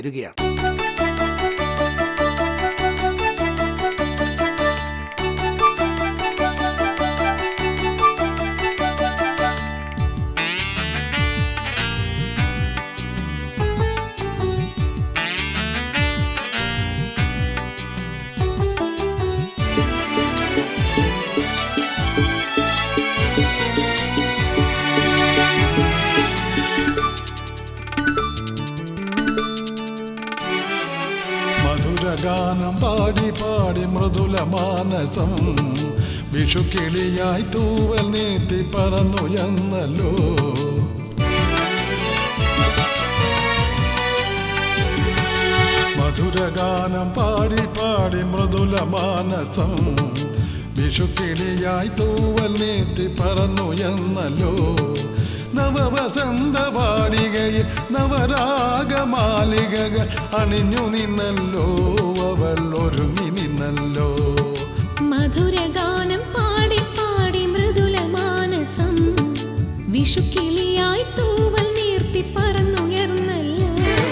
വരികയാണ് മധുരഗാനം പാടി പാടി മൃദുല മാനസം വിഷുക്കിളിയായി തൂവൽ നീട്ടി പറന്നുയർന്നല്ലോ മധുരഗാനം പാടി പാടി മൃദുല മാനസം വിഷുക്കിളിയായി തൂവൽ നീട്ടി പറന്നുയർന്നല്ലോ നവവസന്ത വാടികയിൽ നവരാഗമാലികകൾ അണിഞ്ഞു നിന്നല്ലോ അവൾ ഒരുങ്ങി നിന്നല്ലോ മധുരഗാനം പാടി പാടി മൃദുല മാനസം വിഷുക്കിളിയായി തൂവൽ നീർത്തി പറന്നുയർന്നല്ലോ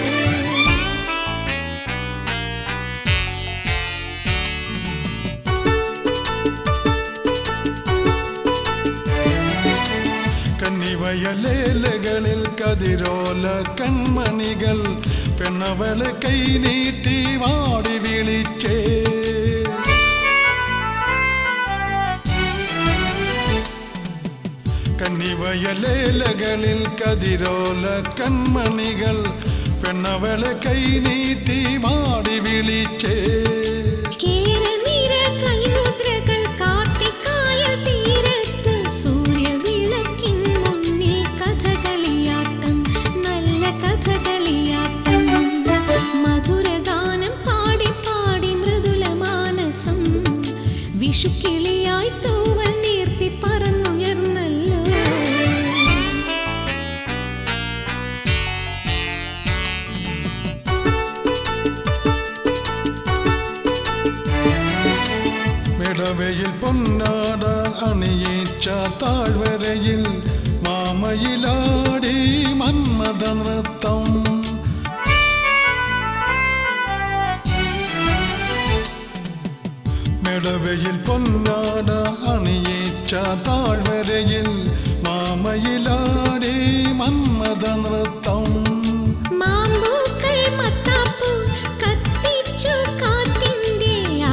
കന്നിവയലേലകളിൽ കതിരോല കൺമണികൾ പെണ്ണവള് കൈ നീട്ടി വാടി വിളിച്ചേ കന്നിവയലേലകളിൽ കതിരോല കൺമണികൾ പെണ്ണവള് കൈ നീട്ടി വാടി വിളിച്ചേ കേരനിര കൈമുദ്രകൾ കാട്ടിക്കായൽ തീരത്ത് സൂര്യവിളക്കിൻ മുന്നിൽ കഥകളിയാട്ടം നല്ല കഥകളിയാട്ടം മധുരഗാനം പാടി പാടി മൃദുല മാനസം വിഷുക്കിളിയായി തൂവൽ നീർത്തി പറന്നുയർന്നല്ലോ മിടവയിൽ പൊന്നാട അണിയിച്ച താഴ്വരയിൽ മാമയിലാടി മന്മത നൃത്തം മിടവയിൽ പൊന്നാട അണിയിച്ച താഴ്വരയിൽ മാമയിലാടി മന്മത നൃത്തം മാമ്പൂക്കൾ മത്താപ്പൂ കത്തിച്ചു കാറ്റിന്റെ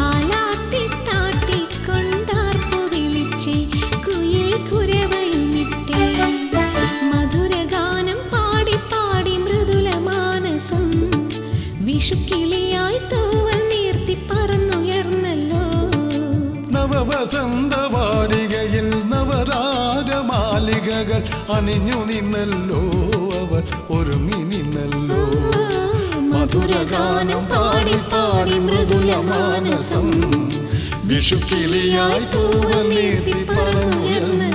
ആലാത്തിട്ടാട്ടിക്കൊണ്ടാർപ്പു വിളിച്ചേ കുയിൽ കുരവയുമിട്ടേ മധുരഗാനം പാടി പാടി മൃദുല മാനസം വിഷുക്കിളിയായി തൂവൽ നീർത്തി പറന്നുയർന്നല്ലോ നവവസന്ത വാടികയിൽ നവരാഗമാലികകൾ അണിഞ്ഞു നിന്നല്ലോ അവർ ഒരുങ്ങി നിന്നല്ലോ മധുരഗാനം പാടി പാടി മൃദുല മാനസം വിഷുക്കിളിയായി തൂവൽ നീട്ടി പറന്നുയർന്ന